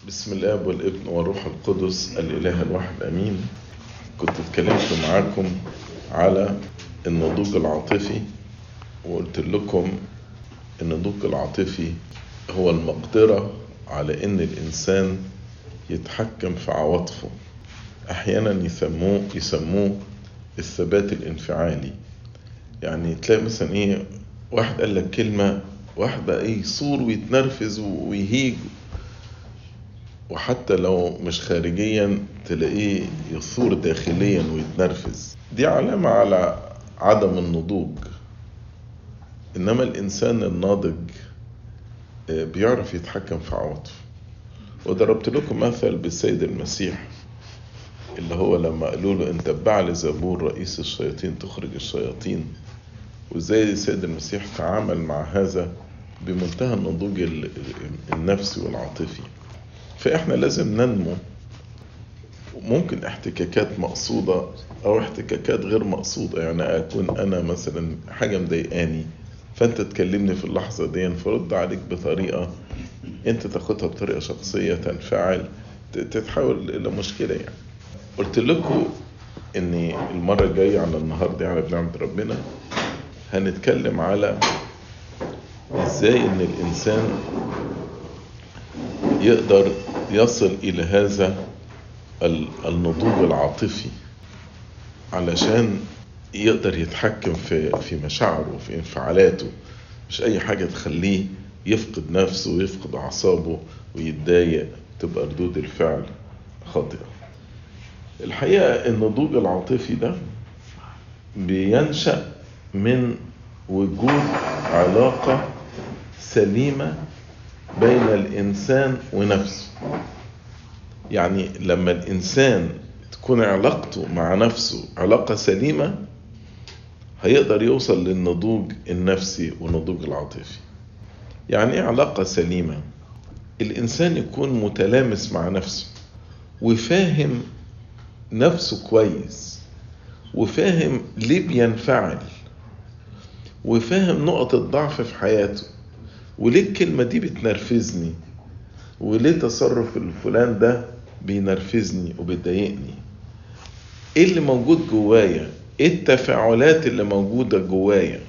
بسم الاب والابن والروح القدس الاله الواحد امين كنت اتكلمت معاكم على النضوج العاطفي وقلت لكم النضوج العاطفي هو المقدرة على ان الانسان يتحكم في عواطفه احيانا يسموه يسموه الثبات الانفعالي يعني تلاقي مثلا ايه واحد قال لك كلمة واحد بقى ايه يصور ويتنرفز ويهيج وحتى لو مش خارجيا تلاقيه يثور داخليا ويتنرفز دي علامة على عدم النضوج إنما الإنسان الناضج بيعرف يتحكم في عواطفه وضربت لكم مثل بالسيد المسيح اللي هو لما قالوا له انت بعل زبور رئيس الشياطين تخرج الشياطين وازاي السيد المسيح تعامل مع هذا بمنتهى النضوج النفسي والعاطفي فاحنا لازم ننمو ممكن احتكاكات مقصودة او احتكاكات غير مقصودة يعني اكون انا مثلا حاجة مضايقاني فانت تكلمني في اللحظة دي فرد عليك بطريقة انت تاخدها بطريقة شخصية تنفعل تتحول الى مشكلة يعني قلت لكم ان المرة الجاية على النهاردة على بنعمة ربنا هنتكلم على ازاي ان الانسان يقدر يصل الى هذا النضوج العاطفي علشان يقدر يتحكم في في مشاعره وفي انفعالاته مش اي حاجه تخليه يفقد نفسه ويفقد اعصابه ويتضايق تبقى ردود الفعل خاطئه الحقيقه النضوج العاطفي ده بينشا من وجود علاقه سليمه بين الإنسان ونفسه يعني لما الإنسان تكون علاقته مع نفسه علاقة سليمة هيقدر يوصل للنضوج النفسي والنضوج العاطفي يعني ايه علاقة سليمة الإنسان يكون متلامس مع نفسه وفاهم نفسه كويس وفاهم ليه بينفعل وفاهم نقط الضعف في حياته وليه الكلمة دي بتنرفزني وليه تصرف الفلان ده بينرفزني وبيضايقني ايه اللي موجود جوايا ايه التفاعلات اللي موجودة جوايا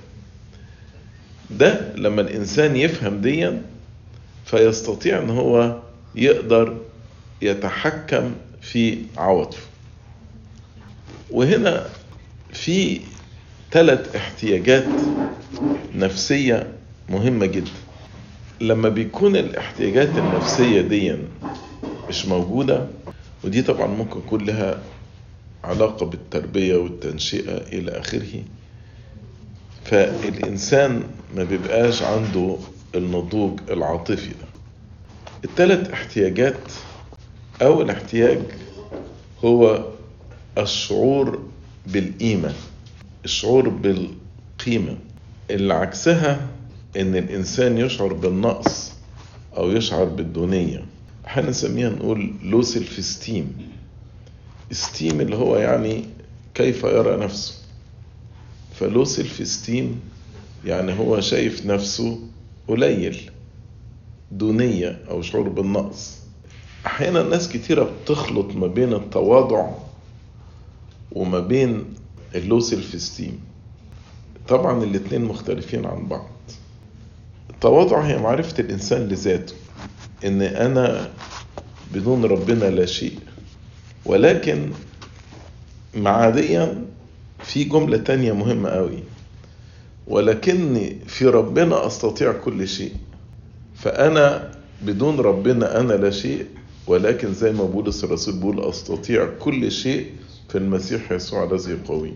ده لما الانسان يفهم ديا فيستطيع ان هو يقدر يتحكم في عواطفه وهنا في ثلاث احتياجات نفسية مهمة جدا لما بيكون الاحتياجات النفسية دي مش موجودة ودي طبعا ممكن يكون لها علاقة بالتربية والتنشئة إلى آخره فالإنسان ما بيبقاش عنده النضوج العاطفي ده الثلاث احتياجات أول احتياج هو الشعور بالقيمة الشعور بالقيمة اللي عكسها ان الانسان يشعر بالنقص او يشعر بالدونية احنا نسميها نقول لو سيلف استيم استيم اللي هو يعني كيف يرى نفسه فلو سيلف استيم يعني هو شايف نفسه قليل دونية او شعور بالنقص احيانا ناس كتيرة بتخلط ما بين التواضع وما بين اللو سيلف استيم طبعا الاتنين مختلفين عن بعض التواضع هي معرفة الإنسان لذاته إن أنا بدون ربنا لا شيء ولكن معاديا في جملة تانية مهمة قوي ولكني في ربنا أستطيع كل شيء فأنا بدون ربنا أنا لا شيء ولكن زي ما بولس الرسول بيقول أستطيع كل شيء في المسيح يسوع الذي يقوي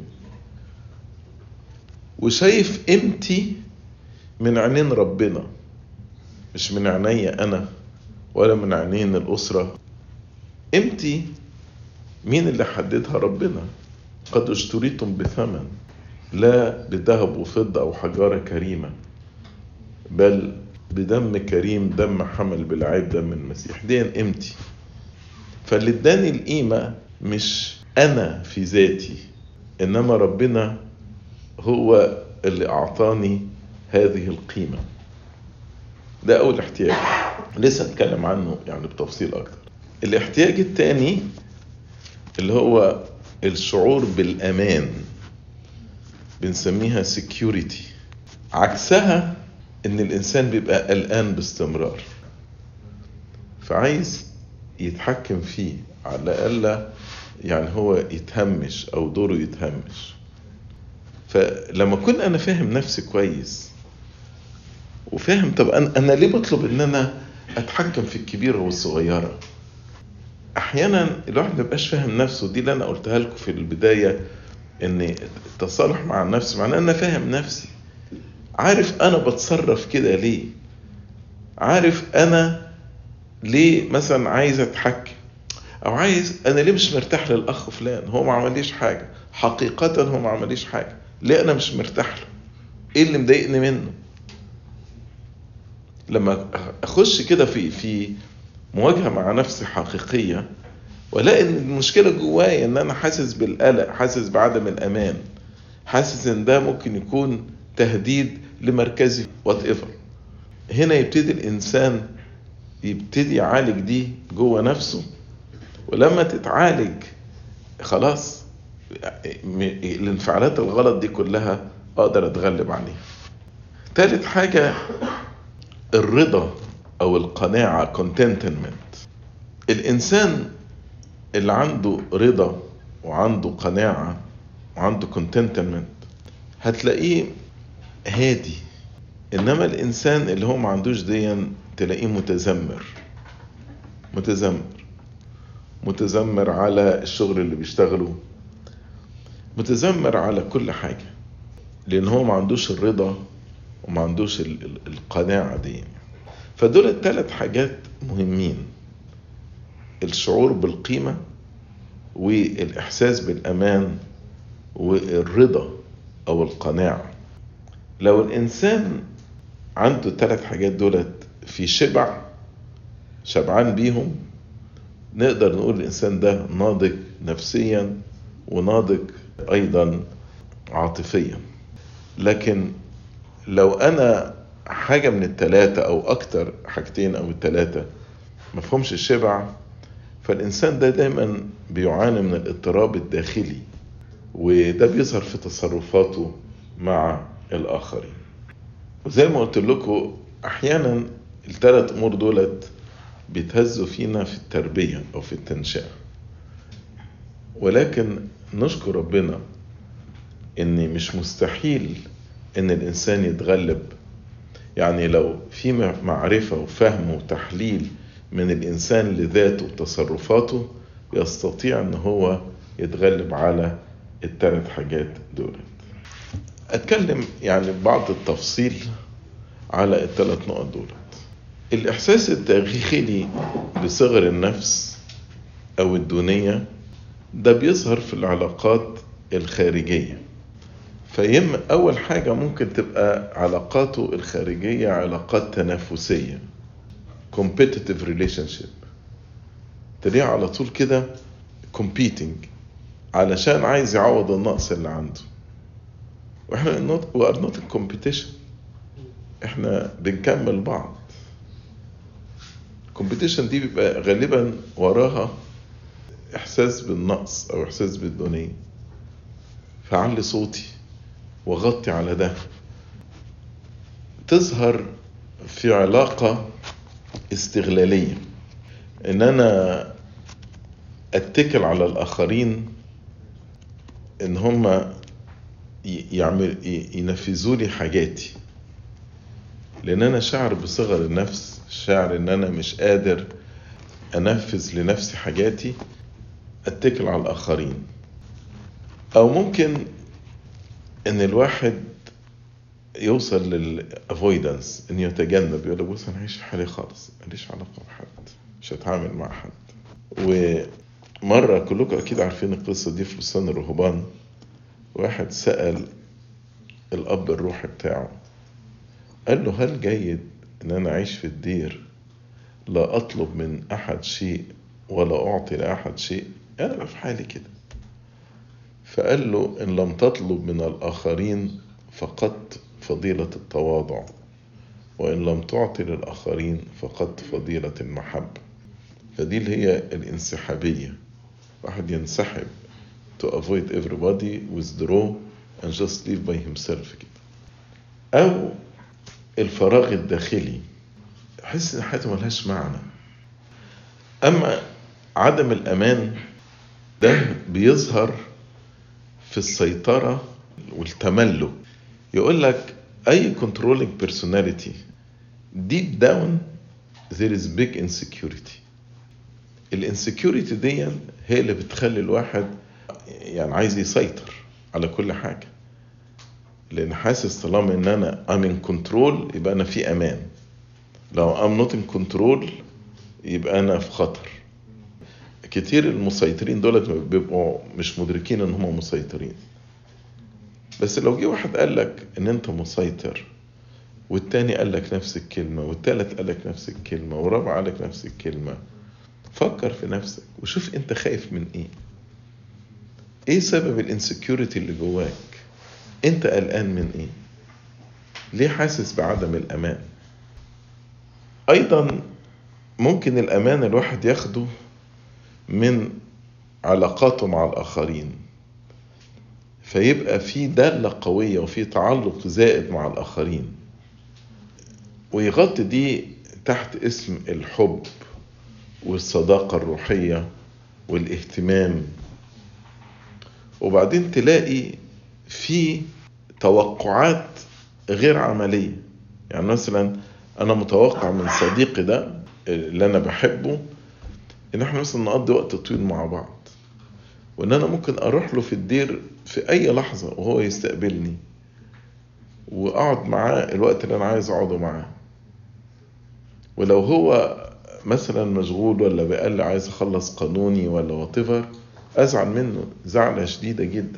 وشايف قيمتي من عينين ربنا مش من عيني انا ولا من عينين الاسره قيمتي مين اللي حددها ربنا قد اشتريتم بثمن لا بذهب وفضه او حجاره كريمه بل بدم كريم دم حمل بالعيب دم المسيح دي قيمتي فاللي اداني القيمه مش انا في ذاتي انما ربنا هو اللي اعطاني هذه القيمة ده أول احتياج لسه هتكلم عنه يعني بتفصيل اكتر الاحتياج الثاني اللي هو الشعور بالامان بنسميها security عكسها ان الانسان بيبقى قلقان باستمرار فعايز يتحكم فيه على الاقل يعني هو يتهمش او دوره يتهمش فلما اكون انا فاهم نفسي كويس وفاهم طب انا انا ليه بطلب ان انا اتحكم في الكبيره والصغيره احيانا الواحد ما بيبقاش فاهم نفسه دي اللي انا قلتها لكم في البدايه ان التصالح مع النفس معناه ان انا فاهم نفسي عارف انا بتصرف كده ليه عارف انا ليه مثلا عايز اتحكم او عايز انا ليه مش مرتاح للاخ فلان هو ما عمليش حاجه حقيقه هو ما عمليش حاجه ليه انا مش مرتاح له ايه اللي مضايقني منه لما اخش كده في في مواجهه مع نفسي حقيقيه والاقي ان المشكله جوايا ان انا حاسس بالقلق حاسس بعدم الامان حاسس ان ده ممكن يكون تهديد لمركزي وات ايفر هنا يبتدي الانسان يبتدي يعالج دي جوه نفسه ولما تتعالج خلاص الانفعالات الغلط دي كلها اقدر اتغلب عليها تالت حاجة الرضا او القناعة contentment الانسان اللي عنده رضا وعنده قناعة وعنده contentment هتلاقيه هادي انما الانسان اللي هو ما عندوش ديا تلاقيه متذمر متذمر متذمر على الشغل اللي بيشتغله متذمر على كل حاجة لأن هو ما عندوش الرضا وما عندوش القناعة دي فدول الثلاث حاجات مهمين الشعور بالقيمة والإحساس بالأمان والرضا أو القناعة لو الإنسان عنده الثلاث حاجات دولت في شبع شبعان بيهم نقدر نقول الإنسان ده ناضج نفسيا وناضج أيضا عاطفيا لكن لو أنا حاجة من التلاتة أو أكتر حاجتين أو التلاتة مفهومش الشبع فالإنسان ده دايما بيعاني من الاضطراب الداخلي وده بيظهر في تصرفاته مع الآخرين وزي ما قلت لكم أحيانا الثلاث أمور دولت بيتهزوا فينا في التربية أو في التنشئة ولكن نشكر ربنا إن مش مستحيل إن الإنسان يتغلب يعني لو في معرفة وفهم وتحليل من الإنسان لذاته وتصرفاته يستطيع إن هو يتغلب على الثلاث حاجات دول أتكلم يعني بعض التفصيل على الثلاث نقط دول الإحساس الداخلي بصغر النفس أو الدونية ده بيظهر في العلاقات الخارجية فيم أول حاجة ممكن تبقى علاقاته الخارجية علاقات تنافسية competitive relationship تلاقيه على طول كده competing علشان عايز يعوض النقص اللي عنده واحنا we are not in competition احنا بنكمل بعض الكومبيتيشن دي بيبقى غالبا وراها احساس بالنقص او احساس بالدونية فعلي صوتي وغطي على ده تظهر في علاقة استغلالية ان انا اتكل على الاخرين ان هم يعمل ينفذوا لي حاجاتي لان انا شاعر بصغر النفس شاعر ان انا مش قادر انفذ لنفسي حاجاتي اتكل على الاخرين او ممكن ان الواحد يوصل للافويدنس ان يتجنب يقول لك بص انا عايش في حالي خالص ماليش علاقه بحد مش هتعامل مع حد ومره كلكم اكيد عارفين القصه دي في بستان الرهبان واحد سال الاب الروحي بتاعه قال له هل جيد ان انا اعيش في الدير لا اطلب من احد شيء ولا اعطي لاحد شيء انا في حالي كده فقال له ان لم تطلب من الاخرين فقدت فضيله التواضع وإن لم تعطي للآخرين فقد فضيلة المحبة فدي اللي هي الانسحابية واحد ينسحب to avoid everybody withdraw and just live by himself كده أو الفراغ الداخلي أحس إن حياته ملهاش معنى أما عدم الأمان ده بيظهر في السيطرة والتملك يقول لك أي controlling personality deep down there is big insecurity الانسكيورتي دي هي اللي بتخلي الواحد يعني عايز يسيطر على كل حاجة لأن حاسس طالما إن أنا I'm in control يبقى أنا في أمان لو I'm not in control يبقى أنا في خطر كتير المسيطرين دولت بيبقوا مش مدركين إن هم مسيطرين بس لو جه واحد قال لك إن أنت مسيطر والتاني قال لك نفس الكلمة والتالت قال لك نفس الكلمة والرابع قال لك نفس الكلمة فكر في نفسك وشوف انت خايف من ايه ايه سبب الانسكيورتي اللي جواك انت قلقان من ايه ليه حاسس بعدم الامان ايضا ممكن الامان الواحد ياخده من علاقاته مع الاخرين فيبقى في دالة قوية وفي تعلق زائد مع الآخرين ويغطي دي تحت اسم الحب والصداقة الروحية والاهتمام وبعدين تلاقي في توقعات غير عملية يعني مثلا أنا متوقع من صديقي ده اللي أنا بحبه إن إحنا مثلا نقضي وقت طويل مع بعض وإن أنا ممكن أروح له في الدير في أي لحظة وهو يستقبلني وأقعد معاه الوقت اللي أنا عايز أقعده معاه ولو هو مثلا مشغول ولا بقال لي عايز اخلص قانوني ولا واتيفر ازعل منه زعلة شديدة جدا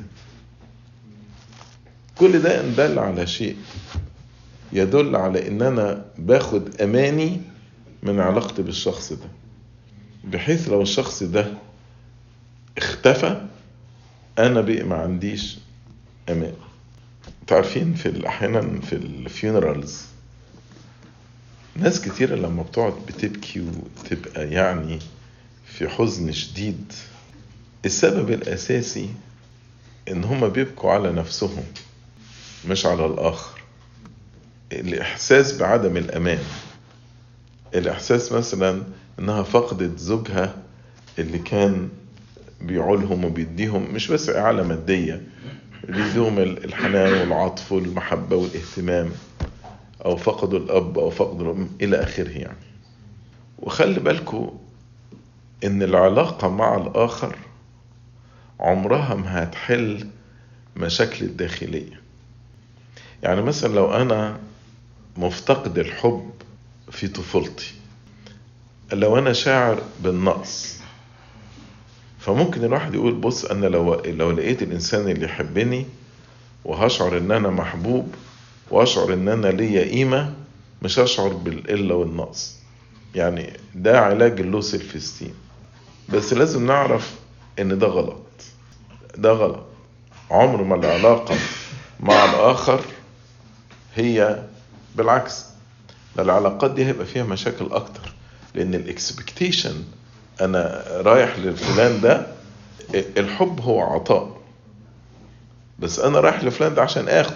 كل ده ان دل على شيء يدل على ان انا باخد اماني من علاقتي بالشخص ده بحيث لو الشخص ده اختفى انا بقى ما عنديش امان تعرفين في احيانا في الفيونرالز ناس كتيرة لما بتقعد بتبكي وتبقى يعني في حزن شديد السبب الأساسي إن هما بيبكوا على نفسهم مش على الآخر الإحساس بعدم الأمان الإحساس مثلا إنها فقدت زوجها اللي كان بيعولهم وبيديهم مش بس إعالة مادية بيديهم الحنان والعطف والمحبة والاهتمام أو فقدوا الأب أو فقدوا الأم إلى آخره يعني وخلي بالكم إن العلاقة مع الآخر عمرها ما هتحل مشاكل الداخلية يعني مثلا لو أنا مفتقد الحب في طفولتي لو أنا شاعر بالنقص فممكن الواحد يقول بص أنا لو لو لقيت الإنسان اللي يحبني وهشعر إن أنا محبوب واشعر ان انا ليا قيمه مش هشعر بالقله والنقص يعني ده علاج اللو سيلف استيم بس لازم نعرف ان ده غلط ده غلط عمر ما العلاقه مع الاخر هي بالعكس ده العلاقات دي هيبقى فيها مشاكل اكتر لان الاكسبكتيشن انا رايح لفلان ده الحب هو عطاء بس انا رايح لفلان ده عشان اخد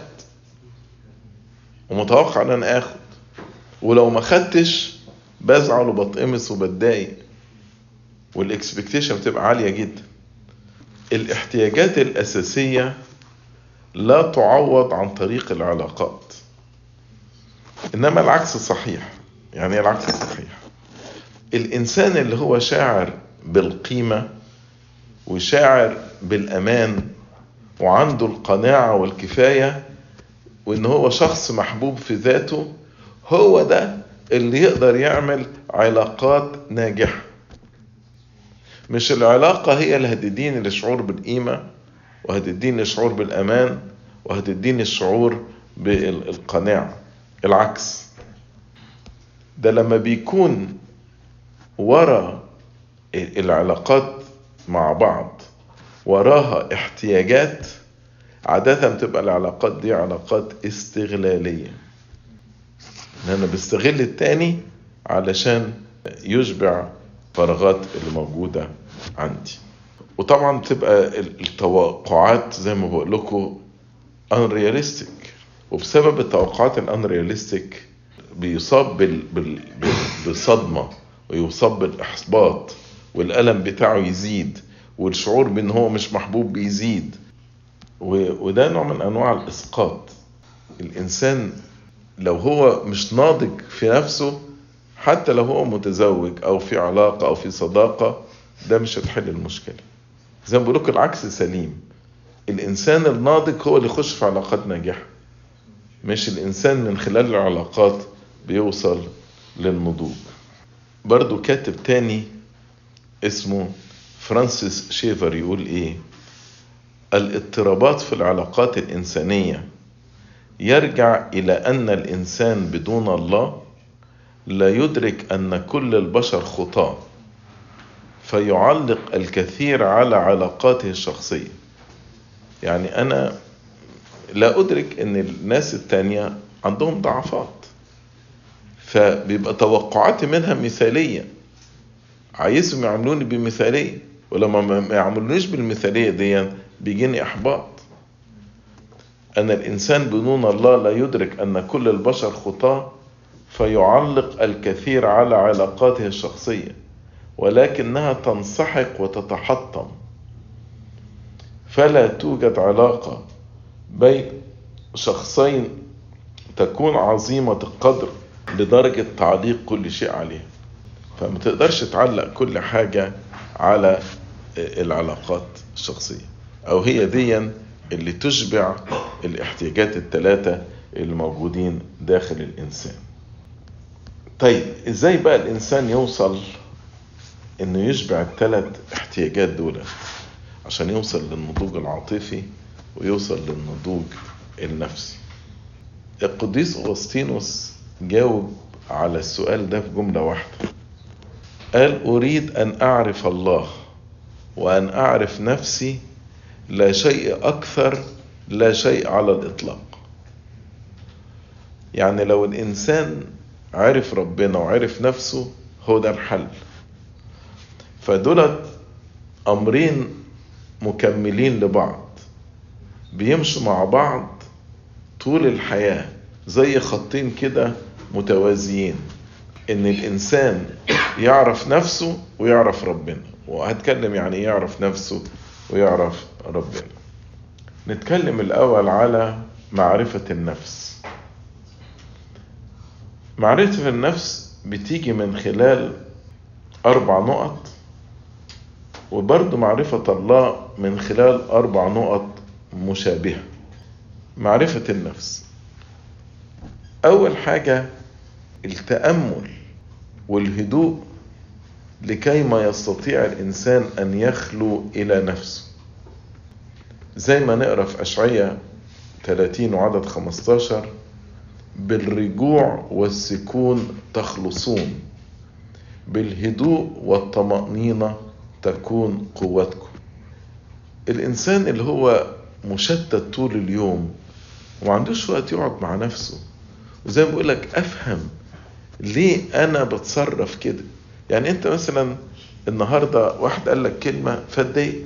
ومتوقع ان انا اخد ولو ما خدتش بزعل وبتقمص وبتضايق والاكسبكتيشن بتبقى عاليه جدا الاحتياجات الاساسيه لا تعوض عن طريق العلاقات انما العكس صحيح يعني العكس صحيح الانسان اللي هو شاعر بالقيمه وشاعر بالامان وعنده القناعه والكفايه وان هو شخص محبوب في ذاته هو ده اللي يقدر يعمل علاقات ناجحة مش العلاقة هي اللي هتديني الشعور بالقيمة وهتديني الشعور بالأمان وهتديني الشعور بالقناعة العكس ده لما بيكون ورا العلاقات مع بعض وراها احتياجات عادة بتبقى العلاقات دي علاقات استغلالية ان انا بستغل التاني علشان يشبع فراغات اللي موجودة عندي وطبعا بتبقى التوقعات زي ما بقول لكم unrealistic وبسبب التوقعات الانرياليستيك بيصاب بال... بال... بالصدمة ويصاب بالإحباط والألم بتاعه يزيد والشعور بأن هو مش محبوب بيزيد و... وده نوع من أنواع الإسقاط الإنسان لو هو مش ناضج في نفسه حتى لو هو متزوج أو في علاقة أو في صداقة ده مش هتحل المشكلة زي ما بقول العكس سليم الإنسان الناضج هو اللي يخش في علاقات ناجحة مش الإنسان من خلال العلاقات بيوصل للنضوج برضو كاتب تاني اسمه فرانسيس شيفر يقول ايه الاضطرابات في العلاقات الإنسانية يرجع إلى أن الإنسان بدون الله لا يدرك أن كل البشر خطاة فيعلق الكثير على علاقاته الشخصية يعني أنا لا أدرك أن الناس التانية عندهم ضعفات فبيبقى توقعاتي منها مثالية عايزهم يعملوني بمثالية ولما ما يعملونيش بالمثالية دي بيجيني إحباط أن الإنسان بدون الله لا يدرك أن كل البشر خطاة فيعلق الكثير على علاقاته الشخصية ولكنها تنسحق وتتحطم فلا توجد علاقة بين شخصين تكون عظيمة القدر لدرجة تعليق كل شيء عليها فما تقدرش تعلق كل حاجة على العلاقات الشخصية أو هي دي اللي تشبع الاحتياجات الثلاثة الموجودين داخل الإنسان طيب إزاي بقى الإنسان يوصل إنه يشبع الثلاث احتياجات دول عشان يوصل للنضوج العاطفي ويوصل للنضوج النفسي القديس أغسطينوس جاوب على السؤال ده في جملة واحدة قال أريد أن أعرف الله وأن أعرف نفسي لا شيء أكثر لا شيء على الإطلاق يعني لو الإنسان عرف ربنا وعرف نفسه هو ده الحل فدولت أمرين مكملين لبعض بيمشوا مع بعض طول الحياة زي خطين كده متوازيين ان الانسان يعرف نفسه ويعرف ربنا وهتكلم يعني ايه يعرف نفسه ويعرف ربنا نتكلم الاول على معرفة النفس معرفة النفس بتيجي من خلال اربع نقط وبرضه معرفة الله من خلال اربع نقط مشابهة معرفة النفس أول حاجة التأمل والهدوء لكي ما يستطيع الإنسان أن يخلو إلى نفسه زي ما نقرأ في أشعية 30 وعدد 15 بالرجوع والسكون تخلصون بالهدوء والطمأنينة تكون قوتكم الإنسان اللي هو مشتت طول اليوم وما عندوش وقت يقعد مع نفسه وزي ما بقول لك افهم ليه انا بتصرف كده يعني انت مثلا النهارده واحد قال لك كلمه فاتضايقت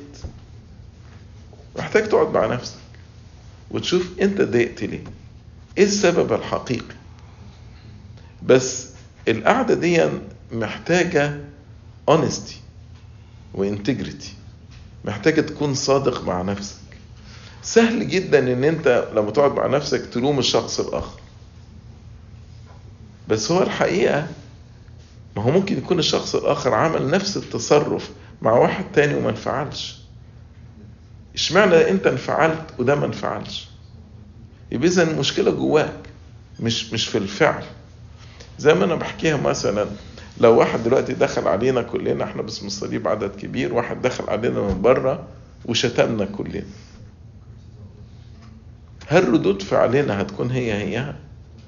محتاج تقعد مع نفسك وتشوف انت اتضايقت ليه ايه السبب الحقيقي بس القعده دي محتاجه اونستي وانتجريتي محتاجه تكون صادق مع نفسك سهل جدا ان انت لما تقعد مع نفسك تلوم الشخص الاخر بس هو الحقيقة ما هو ممكن يكون الشخص الآخر عمل نفس التصرف مع واحد تاني وما انفعلش اشمعنى انت انفعلت وده ما انفعلش يبقى اذا المشكلة جواك مش مش في الفعل زي ما انا بحكيها مثلا لو واحد دلوقتي دخل علينا كلنا احنا باسم الصليب عدد كبير واحد دخل علينا من بره وشتمنا كلنا هل ردود فعلنا هتكون هي هي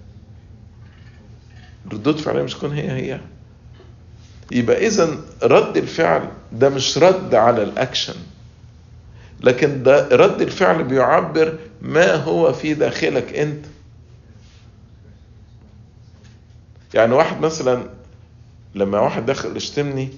ردود فعلنا مش تكون هي هي يبقى اذا رد الفعل ده مش رد على الاكشن لكن ده رد الفعل بيعبر ما هو في داخلك انت يعني واحد مثلا لما واحد دخل يشتمني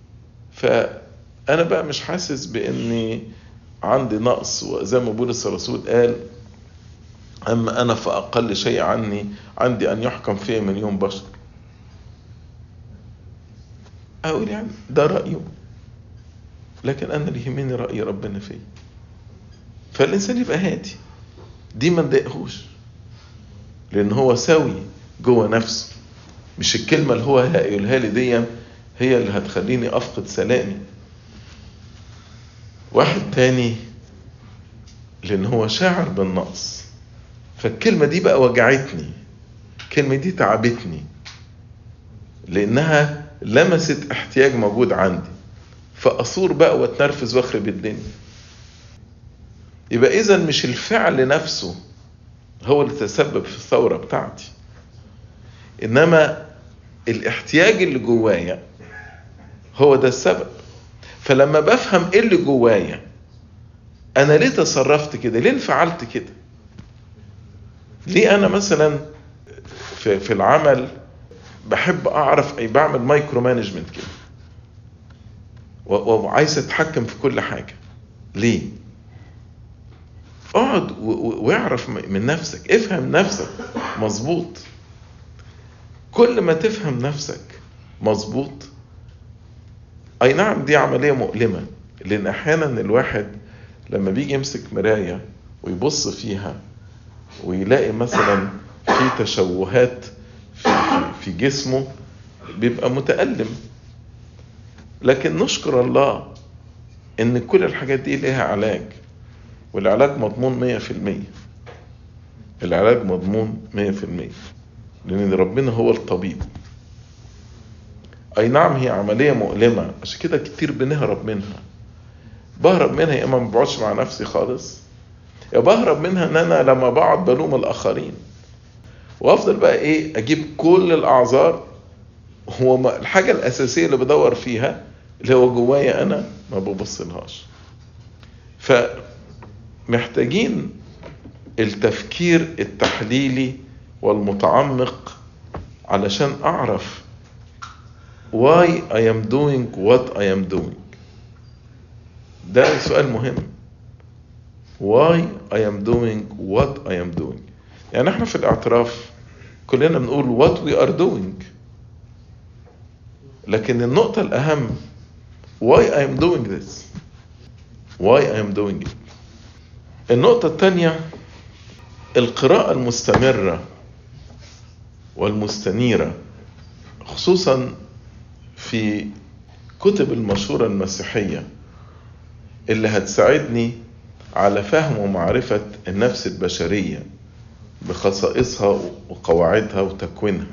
فانا بقى مش حاسس باني عندي نقص وزي ما بولس الرسول قال اما انا فاقل شيء عني عندي ان يحكم فيه مليون بشر اقول يعني ده رايه لكن انا اللي يهمني راي ربنا فيا فالانسان يبقى هادي دي ما نضايقهوش لان هو سوي جوه نفسه مش الكلمه اللي هو هيقولها لي دي هي اللي هتخليني افقد سلامي واحد تاني لان هو شاعر بالنقص فالكلمه دي بقى وجعتني الكلمه دي تعبتني لانها لمست احتياج موجود عندي فاثور بقى واتنرفز واخرب الدنيا يبقى اذا مش الفعل نفسه هو اللي تسبب في الثوره بتاعتي انما الاحتياج اللي جوايا هو ده السبب فلما بفهم ايه اللي جوايا انا ليه تصرفت كده ليه انفعلت كده ليه انا مثلا في, في العمل بحب اعرف اي بعمل مايكرو مانجمنت كده وعايز اتحكم في كل حاجه ليه اقعد واعرف من نفسك افهم نفسك مظبوط كل ما تفهم نفسك مظبوط اي نعم دي عمليه مؤلمه لان احيانا الواحد لما بيجي يمسك مرايه ويبص فيها ويلاقي مثلا في تشوهات في, في جسمه بيبقى متألم لكن نشكر الله ان كل الحاجات دي ليها علاج والعلاج مضمون مية في المية العلاج مضمون مية في المية لان ربنا هو الطبيب اي نعم هي عملية مؤلمة عشان كده كتير بنهرب منها بهرب منها يا اما ما بقعدش مع نفسي خالص يا بهرب منها ان انا لما بقعد بلوم الاخرين وافضل بقى ايه اجيب كل الاعذار هو الحاجه الاساسيه اللي بدور فيها اللي هو جوايا انا ما ببصلهاش فمحتاجين التفكير التحليلي والمتعمق علشان اعرف why I am doing what I am doing ده سؤال مهم why I am doing what I am doing يعني احنا في الاعتراف كلنا بنقول what we are doing لكن النقطة الأهم why I am doing this why I am doing it النقطة الثانية القراءة المستمرة والمستنيرة خصوصا في كتب المشورة المسيحية اللي هتساعدني على فهم ومعرفة النفس البشرية بخصائصها وقواعدها وتكوينها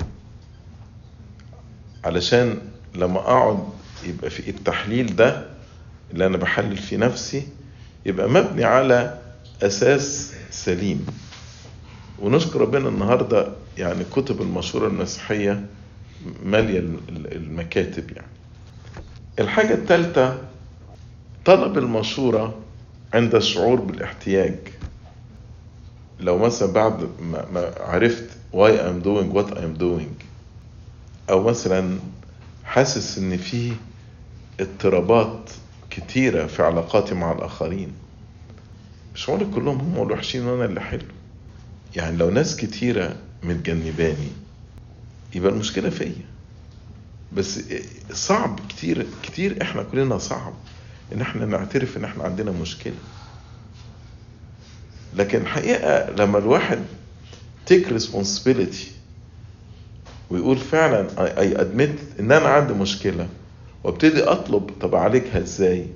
علشان لما اقعد يبقى في التحليل ده اللي انا بحلل في نفسي يبقى مبني على اساس سليم ونشكر ربنا النهارده يعني كتب المشورة المسيحية مالية المكاتب يعني الحاجة الثالثة طلب المشورة عند الشعور بالاحتياج لو مثلا بعد ما عرفت why I'm doing what I'm doing او مثلا حاسس ان في اضطرابات كتيرة في علاقاتي مع الاخرين مش هقول كلهم هم الوحشين وانا اللي حلو يعني لو ناس كتيرة متجنباني يبقى المشكلة فيا بس صعب كتير كتير احنا كلنا صعب ان احنا نعترف ان احنا عندنا مشكلة لكن الحقيقة لما الواحد take responsibility ويقول فعلا I admit ان انا عندي مشكلة وابتدي اطلب طب اعالجها ازاي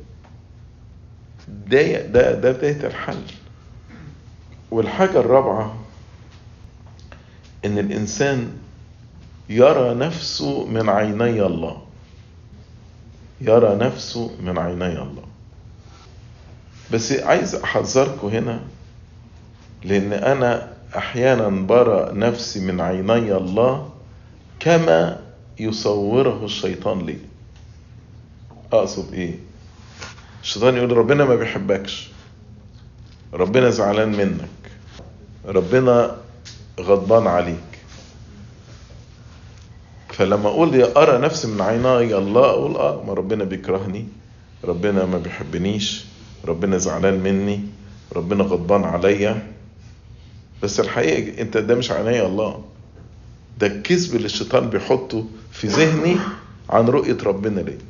ده ده ده بداية الحل والحاجة الرابعة ان الانسان يرى نفسه من عيني الله يرى نفسه من عيني الله بس عايز احذركم هنا لان انا احيانا برى نفسي من عيني الله كما يصوره الشيطان لي اقصد ايه الشيطان يقول ربنا ما بيحبكش ربنا زعلان منك ربنا غضبان عليك فلما اقول يا ارى نفسي من عيناي الله اقول اه ما ربنا بيكرهني ربنا ما بيحبنيش ربنا زعلان مني ربنا غضبان عليا بس الحقيقه انت ده مش عيني الله ده الكذب اللي الشيطان بيحطه في ذهني عن رؤيه ربنا ليه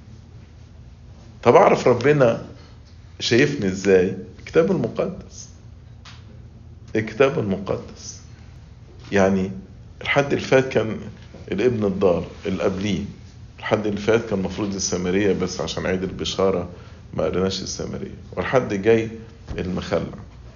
طب اعرف ربنا شايفني ازاي الكتاب المقدس الكتاب المقدس يعني الحد اللي فات كان الابن الضال اللي قبليه الحد اللي فات كان المفروض السامريه بس عشان عيد البشاره ما قريناش السامريه والحد جاي المخلع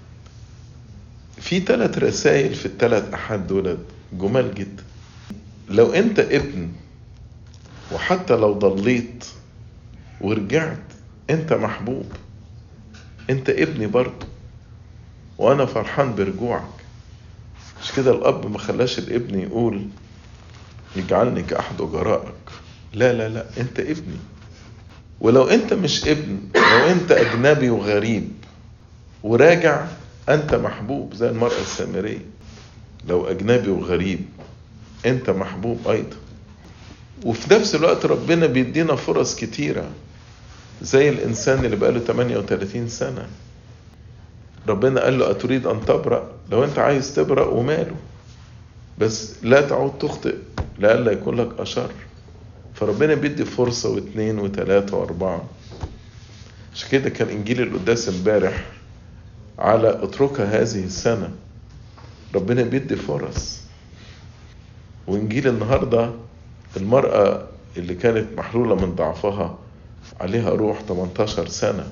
في ثلاث رسائل في الثلاث احاد دول جمال جدا لو انت ابن وحتى لو ضليت ورجعت انت محبوب انت ابني برضه وانا فرحان برجوعك مش كده الاب ما خلاش الابن يقول يجعلني كاحد اجرائك لا لا لا انت ابني ولو انت مش ابن لو انت اجنبي وغريب وراجع انت محبوب زي المرأة السامرية لو اجنبي وغريب انت محبوب ايضا وفي نفس الوقت ربنا بيدينا فرص كتيرة زي الانسان اللي بقاله 38 سنة ربنا قال له أتريد أن تبرأ لو أنت عايز تبرأ وماله بس لا تعود تخطئ لئلا يكون لك أشر فربنا بيدي فرصة واثنين وثلاثة وأربعة عشان كده كان إنجيل القداس امبارح على اتركها هذه السنة ربنا بيدي فرص وإنجيل النهاردة المرأة اللي كانت محلولة من ضعفها عليها روح 18 سنة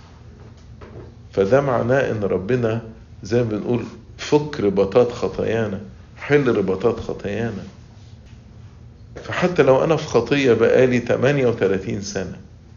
فده معناه ان ربنا زي ما بنقول فك رباطات خطايانا حل رباطات خطايانا فحتى لو انا في خطية بقالي 38 سنة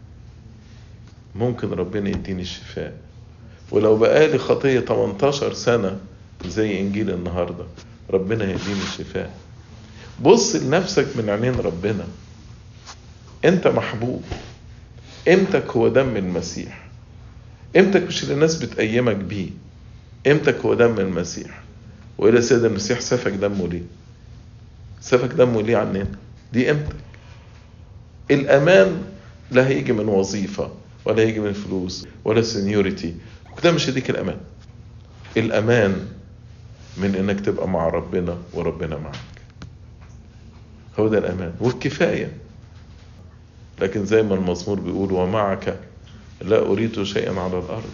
ممكن ربنا يديني الشفاء ولو بقالي خطية 18 سنة زي انجيل النهاردة ربنا يديني الشفاء بص لنفسك من عينين ربنا انت محبوب قيمتك هو دم المسيح قيمتك مش اللي الناس بتقيمك بيه قيمتك هو دم المسيح وإلى سيد المسيح سفك دمه ليه سفك دمه ليه عننا دي قيمتك الأمان لا هيجي من وظيفة ولا هيجي من فلوس ولا سينيوريتي وده مش هديك الأمان الأمان من إنك تبقى مع ربنا وربنا معك هو ده الأمان والكفاية لكن زي ما المزمور بيقول ومعك لا أريد شيئا على الأرض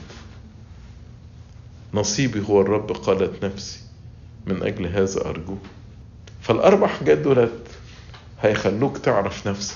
نصيبي هو الرب قالت نفسي من أجل هذا أرجوه فالأربع حاجات دولت هيخلوك تعرف نفسك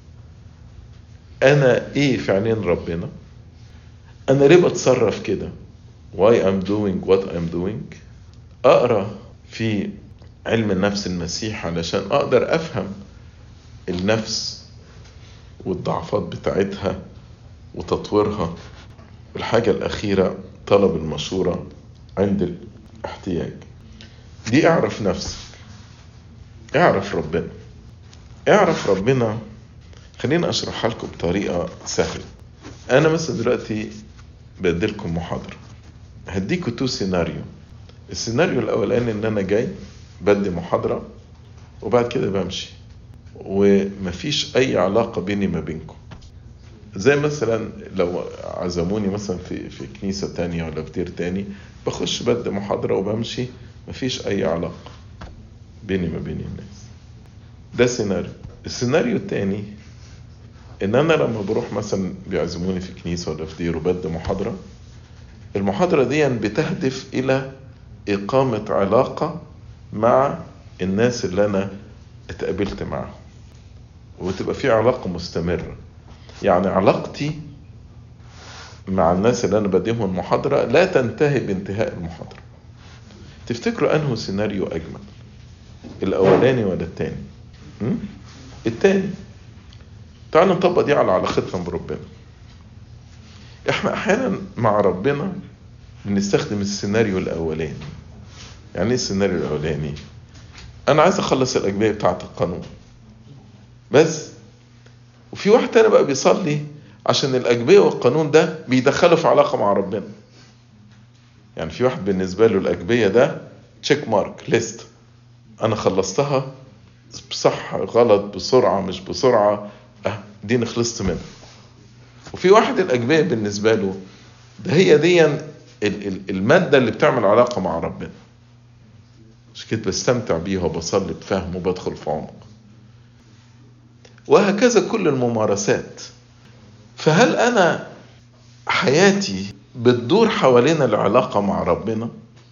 أنا إيه في عينين ربنا أنا ليه بتصرف كده why I'm doing what I'm doing أقرأ في علم النفس المسيح علشان أقدر أفهم النفس والضعفات بتاعتها وتطويرها والحاجة الأخيرة طلب المشورة عند الاحتياج دي اعرف نفسك اعرف ربنا اعرف ربنا خليني اشرحها لكم بطريقة سهلة انا مثلا دلوقتي بديلكم محاضرة هديكوا تو سيناريو السيناريو الاولاني ان انا جاي بدي محاضرة وبعد كده بمشي ومفيش اي علاقة بيني ما بينكم زي مثلا لو عزموني مثلا في في كنيسة تانية ولا في دير تاني بخش بدي محاضرة وبمشي مفيش أي علاقة بيني ما بين الناس ده سيناريو السيناريو التاني إن أنا لما بروح مثلا بيعزموني في كنيسة ولا في دير وبدي محاضرة المحاضرة دي بتهدف إلى إقامة علاقة مع الناس اللي أنا اتقابلت معاهم وتبقى في علاقة مستمرة يعني علاقتي مع الناس اللي انا بديهم المحاضرة لا تنتهي بانتهاء المحاضرة تفتكروا انه سيناريو اجمل الاولاني ولا التاني م? التاني تعالوا نطبق دي على علاقتنا بربنا احنا احيانا مع ربنا بنستخدم السيناريو الاولاني يعني ايه السيناريو الاولاني انا عايز اخلص الاجبيه بتاعه القانون بس وفي واحد تاني بقى بيصلي عشان الأجبية والقانون ده بيدخله في علاقة مع ربنا يعني في واحد بالنسبة له الأجبية ده تشيك مارك ليست أنا خلصتها صح غلط بسرعة مش بسرعة اه دي خلصت منها وفي واحد الأجبية بالنسبة له ده هي دي المادة اللي بتعمل علاقة مع ربنا مش كده بستمتع بيها وبصلي بفهم وبدخل في عمق وهكذا كل الممارسات فهل أنا حياتي بتدور حوالين العلاقة مع ربنا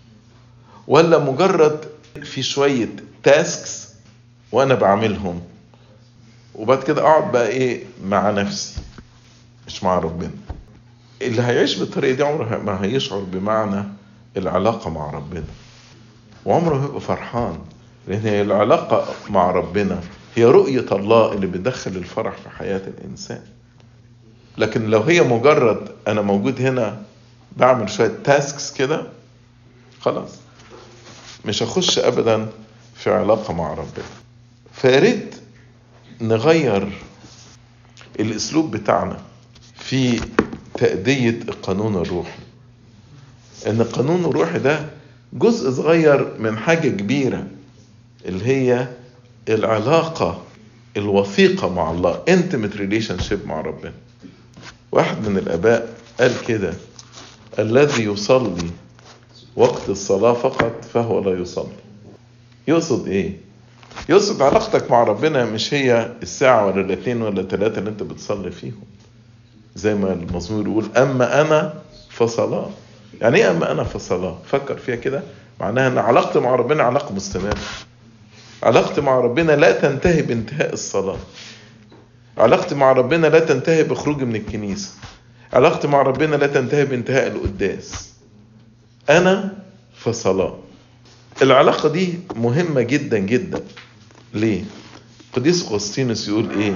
ولا مجرد في شوية تاسكس وأنا بعملهم وبعد كده أقعد بقى إيه مع نفسي مش مع ربنا اللي هيعيش بالطريقة دي عمره ما هيشعر بمعنى العلاقة مع ربنا وعمره هيبقى فرحان لأن هي العلاقة مع ربنا هي رؤية الله اللي بتدخل الفرح في حياة الإنسان لكن لو هي مجرد أنا موجود هنا بعمل شوية تاسكس كده خلاص مش هخش أبدا في علاقة مع ربنا فياريت نغير الأسلوب بتاعنا في تأدية القانون الروحي إن القانون الروحي ده جزء صغير من حاجة كبيرة اللي هي العلاقة الوثيقة مع الله intimate relationship مع ربنا واحد من الآباء قال كده الذي يصلي وقت الصلاة فقط فهو لا يصلي يقصد ايه يقصد علاقتك مع ربنا مش هي الساعة ولا الاثنين ولا الثلاثة اللي انت بتصلي فيهم زي ما المزمور يقول اما انا فصلاة يعني ايه اما انا فصلاة فكر فيها كده معناها ان علاقتي مع ربنا علاقة مستمرة علاقتي مع ربنا لا تنتهي بانتهاء الصلاة علاقتي مع ربنا لا تنتهي بخروجي من الكنيسة علاقتي مع ربنا لا تنتهي بانتهاء القداس أنا في صلاة العلاقة دي مهمة جدا جدا ليه؟ قديس أغسطينوس يقول إيه؟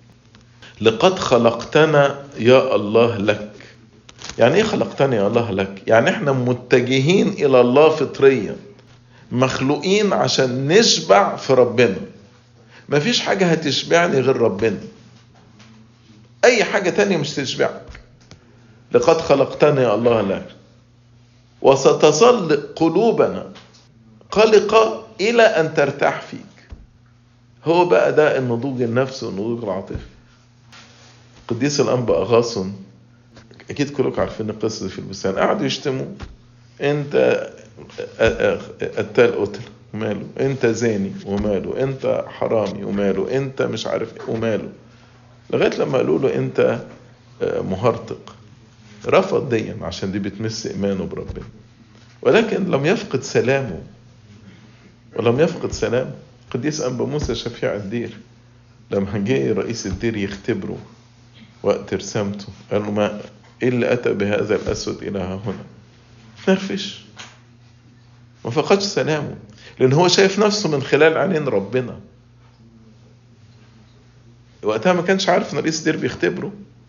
لقد خلقتنا يا الله لك يعني ايه خلقتنا يا الله لك يعني احنا متجهين الى الله فطريا مخلوقين عشان نشبع في ربنا مفيش حاجة هتشبعني غير ربنا اي حاجة تانية مش تشبعك لقد خلقتنا يا الله لك وستظل قلوبنا قلقة إلى أن ترتاح فيك هو بقى ده النضوج النفسي والنضوج العاطفي قديس الأنبا أغاصن أكيد كلكم عارفين القصة دي في البستان قعدوا يشتموا أنت قتال قتل وماله أنت زاني وماله أنت حرامي وماله أنت مش عارف وماله لغاية لما قالوا له أنت مهرطق رفض ديا عشان دي بتمس إيمانه بربنا ولكن لم يفقد سلامه ولم يفقد سلامه قديس أنبا موسى شفيع الدير لما جه رئيس الدير يختبره وقت رسامته قال له ما ايه اللي اتى بهذا الاسود الى ها هنا نرفش ما فقدش سلامه لان هو شايف نفسه من خلال عينين ربنا وقتها ما كانش عارف ان رئيس الدير بيختبره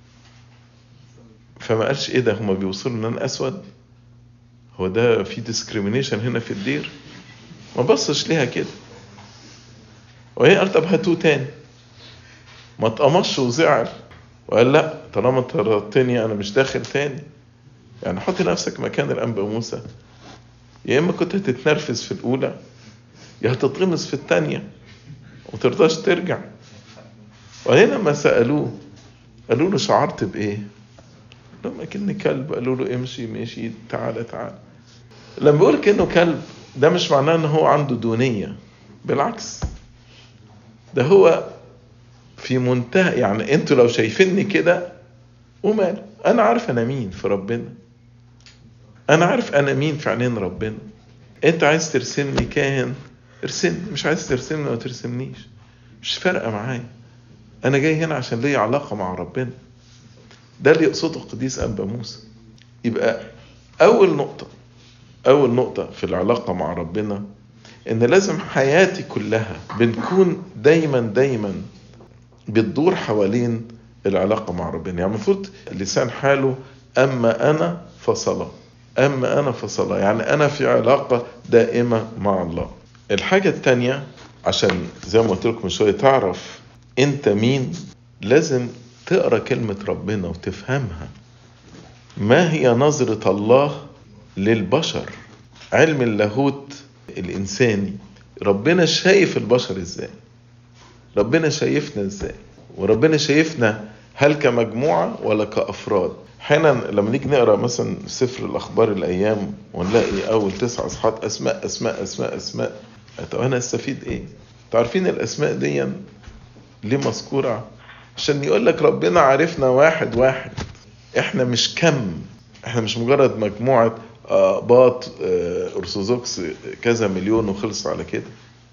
فما قالش ايه ده هما بيوصلوا ان انا اسود هو ده في ديسكريميشن هنا في الدير ما بصش ليها كده وهي قال طب هاتوه تاني ما اتقمصش وزعل وقال لا طالما طردتني انا مش داخل تاني يعني حط نفسك مكان الانبا موسى يا اما كنت هتتنرفز في الاولى يا هتتغمس في الثانيه وترضاش ترجع وبعدين لما سالوه قالوا له شعرت بايه لما كني كلب قالوا له امشي ماشي تعالى تعالى لما بيقول كانه كلب ده مش معناه ان هو عنده دونيه بالعكس ده هو في منتهى يعني انتوا لو شايفيني كده ومال انا عارف انا مين في ربنا انا عارف انا مين في عينين ربنا انت عايز ترسمني كاهن ارسمني مش عايز ترسمني ما ترسمنيش مش فارقه معايا انا جاي هنا عشان ليا علاقه مع ربنا ده اللي يقصده القديس انبا موسى يبقى اول نقطه اول نقطه في العلاقه مع ربنا ان لازم حياتي كلها بنكون دايما دايما بتدور حوالين العلاقة مع ربنا يعني المفروض لسان حاله أما أنا فصلاة أما أنا فصلاة يعني أنا في علاقة دائمة مع الله الحاجة التانية عشان زي ما قلت لكم من شوية تعرف أنت مين لازم تقرأ كلمة ربنا وتفهمها ما هي نظرة الله للبشر علم اللاهوت الإنساني ربنا شايف البشر إزاي ربنا شايفنا ازاي وربنا شايفنا هل كمجموعة ولا كأفراد احيانا لما نيجي نقرا مثلا سفر الاخبار الايام ونلاقي اول تسع اصحاحات اسماء اسماء اسماء اسماء طب انا استفيد ايه؟ تعرفين الاسماء دي ليه مذكوره؟ عشان يقول لك ربنا عرفنا واحد واحد احنا مش كم احنا مش مجرد مجموعه باط ارثوذكس كذا مليون وخلص على كده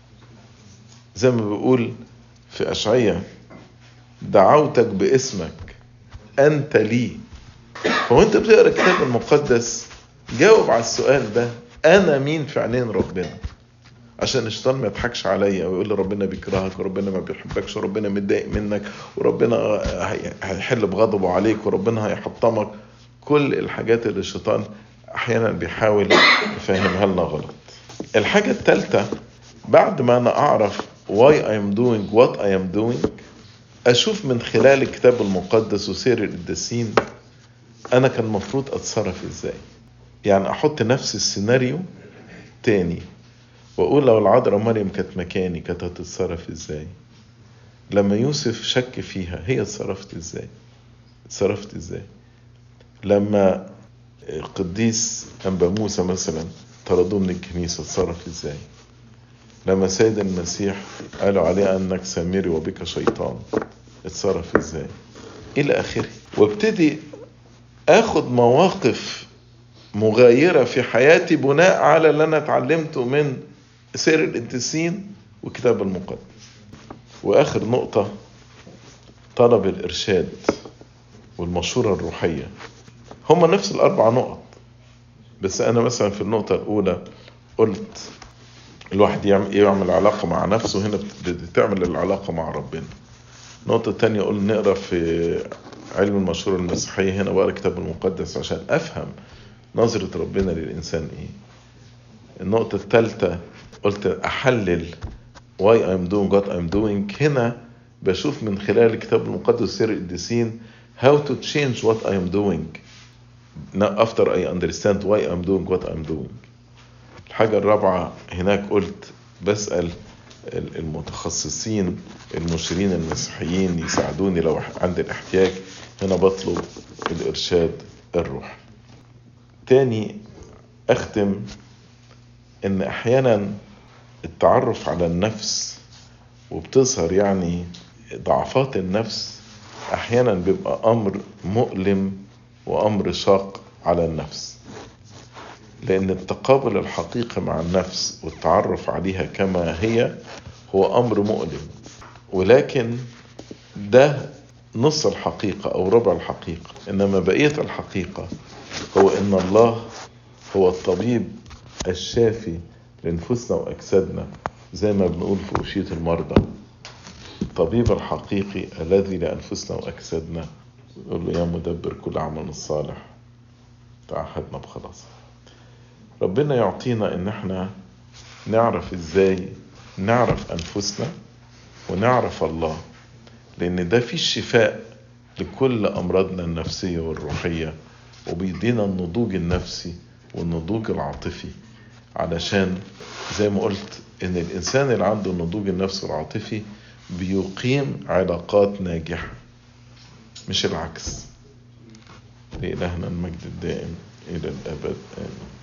زي ما بيقول في اشعياء دعوتك باسمك انت لي فهو انت بتقرا الكتاب المقدس جاوب على السؤال ده انا مين في عينين ربنا عشان الشيطان ما يضحكش عليا ويقول لي ربنا بيكرهك وربنا ما بيحبكش وربنا متضايق منك وربنا هيحل بغضبه عليك وربنا هيحطمك كل الحاجات اللي الشيطان احيانا بيحاول يفهمها لنا غلط الحاجة الثالثة بعد ما انا اعرف why I am doing what I am doing اشوف من خلال الكتاب المقدس وسير القديسين انا كان المفروض اتصرف ازاي يعني احط نفس السيناريو تاني واقول لو العذراء مريم كانت مكاني كانت هتتصرف ازاي لما يوسف شك فيها هي اتصرفت ازاي اتصرفت ازاي لما القديس انبا موسى مثلا طردوه من الكنيسه اتصرف ازاي لما سيد المسيح قالوا عليه انك سامري وبك شيطان اتصرف ازاي الى اخره وابتدي اخد مواقف مغايرة في حياتي بناء على اللي انا اتعلمته من سير القديسين والكتاب المقدس واخر نقطة طلب الارشاد والمشورة الروحية هما نفس الاربع نقط بس انا مثلا في النقطة الاولى قلت الواحد يعمل علاقة مع نفسه هنا بتعمل العلاقة مع ربنا النقطة التانية قلنا نقرا في علم المشورة المسيحية هنا بقرا الكتاب المقدس عشان أفهم نظرة ربنا للإنسان إيه. النقطة الثالثة قلت أحلل why I'm doing what I'm doing هنا بشوف من خلال الكتاب المقدس سير القديسين how to change what I am doing after I understand why I'm doing what I'm doing الحاجة الرابعة هناك قلت بسأل المتخصصين المشيرين المسيحيين يساعدوني لو عندي الاحتياج هنا بطلب الإرشاد الروح تاني أختم إن أحيانا التعرف على النفس وبتظهر يعني ضعفات النفس أحيانا بيبقى أمر مؤلم وأمر شاق على النفس لأن التقابل الحقيقي مع النفس والتعرف عليها كما هي هو أمر مؤلم ولكن ده نص الحقيقة أو ربع الحقيقة إنما بقية الحقيقة هو إن الله هو الطبيب الشافي لنفوسنا وأجسادنا زي ما بنقول في أشية المرضى الطبيب الحقيقي الذي لأنفسنا وأجسادنا يقول له يا مدبر كل عمل صالح تعهدنا بخلاص ربنا يعطينا ان احنا نعرف ازاي نعرف انفسنا ونعرف الله لان ده في الشفاء لكل امراضنا النفسيه والروحيه وبيدينا النضوج النفسي والنضوج العاطفي علشان زي ما قلت ان الانسان اللي عنده النضوج النفسي والعاطفي بيقيم علاقات ناجحه مش العكس لإلهنا المجد الدائم إلى الأبد آمين